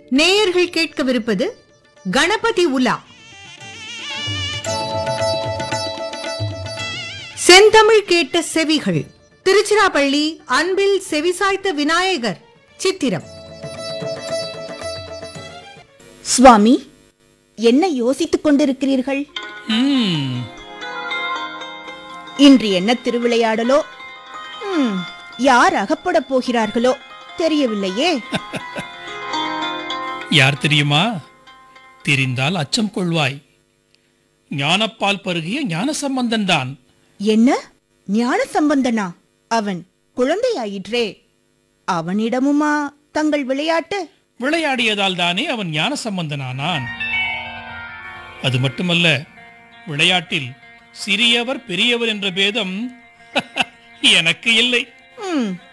நேயர்கள் கேட்கவிருப்பது கணபதி உலா செந்தமிழ் கேட்ட செவிகள் திருச்சிராப்பள்ளி அன்பில் செவிசாய்த்த விநாயகர் சித்திரம் சுவாமி என்ன யோசித்துக் கொண்டிருக்கிறீர்கள் ம், இன்று என்ன திருவிளையாடலோ ம், யார் அகப்படப் போகிறார்களோ தெரியவில்லையே யார் தெரியுமா தெரிந்தால் அச்சம் கொள்வாய் ஞானப்பால் பருகிய ஞான சம்பந்தன்தான் என்ன ஞான சம்பந்தனா அவன் குழந்தையாயிற்றே அவனிடமுமா தங்கள் விளையாட்டு விளையாடியதால் தானே அவன் ஞான சம்பந்தனானான் அது மட்டுமல்ல விளையாட்டில் சிறியவர் பெரியவர் என்ற பேதம் எனக்கு இல்லை ம்,